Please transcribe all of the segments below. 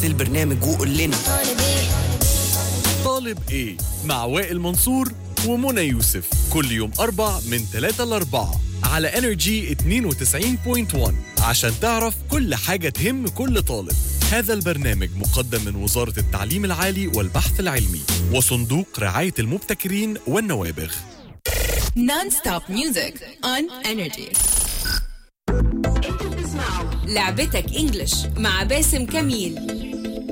البرنامج وقول لنا طالب ايه مع وائل منصور ومنى يوسف كل يوم أربع من 3 ل 4 على انرجي 92.1 عشان تعرف كل حاجة تهم كل طالب هذا البرنامج مقدم من وزارة التعليم العالي والبحث العلمي وصندوق رعاية المبتكرين والنوابغ Non-stop music on energy. لعبتك انجلش مع باسم كميل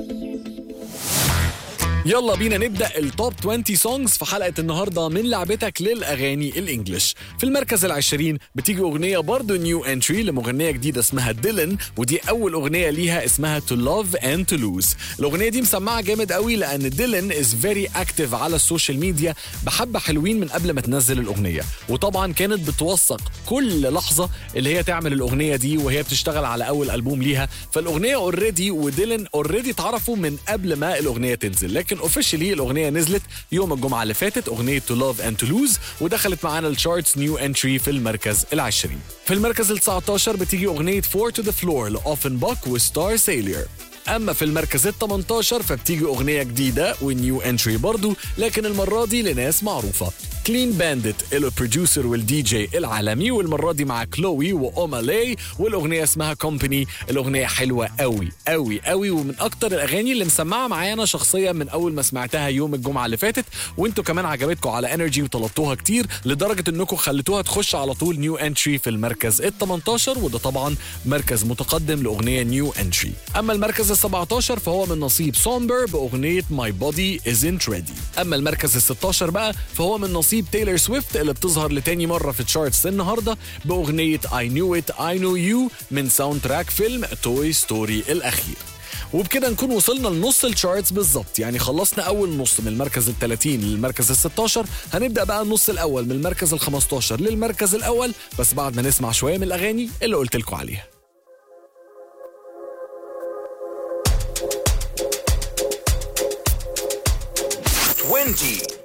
يلا بينا نبدا التوب 20 سونجز في حلقه النهارده من لعبتك للاغاني الانجليش في المركز العشرين بتيجي اغنيه برضه نيو انتري لمغنيه جديده اسمها ديلن ودي اول اغنيه ليها اسمها تو لاف اند تو لوز الاغنيه دي مسمعه جامد قوي لان ديلن از فيري اكتف على السوشيال ميديا بحبه حلوين من قبل ما تنزل الاغنيه وطبعا كانت بتوثق كل لحظه اللي هي تعمل الاغنيه دي وهي بتشتغل على اول البوم ليها فالاغنيه اوريدي وديلن اوريدي اتعرفوا من قبل ما الاغنيه تنزل لكن اوفيشلي الاغنيه نزلت يوم الجمعه اللي فاتت اغنيه تو لاف اند تو لوز ودخلت معانا الشارتس نيو انتري في المركز العشرين في المركز ال 19 بتيجي اغنيه فور تو ذا فلور لاوفن باك وستار سيلير اما في المركز ال 18 فبتيجي اغنيه جديده ونيو انتري برضو لكن المره دي لناس معروفه كلين بانديت البروديوسر والدي جي العالمي والمره دي مع كلوي واومالي والاغنيه اسمها كومباني الاغنيه حلوه قوي قوي قوي ومن اكتر الاغاني اللي مسمعه معايا انا شخصيا من اول ما سمعتها يوم الجمعه اللي فاتت وانتوا كمان عجبتكم على انرجي وطلبتوها كتير لدرجه انكم خليتوها تخش على طول نيو انتري في المركز ال 18 وده طبعا مركز متقدم لاغنيه نيو انتري اما المركز ال 17 فهو من نصيب سومبر باغنيه ماي بودي ازنت ريدي اما المركز ال 16 بقى فهو من نصيب تايلور سويفت اللي بتظهر لتاني مره في الشارتس النهارده باغنيه I knew it I know you من ساوند تراك فيلم توي ستوري الاخير وبكده نكون وصلنا لنص الشارتس بالظبط يعني خلصنا اول نص من المركز ال 30 للمركز ال 16 هنبدا بقى النص الاول من المركز ال 15 للمركز الاول بس بعد ما نسمع شويه من الاغاني اللي قلت لكم عليها 20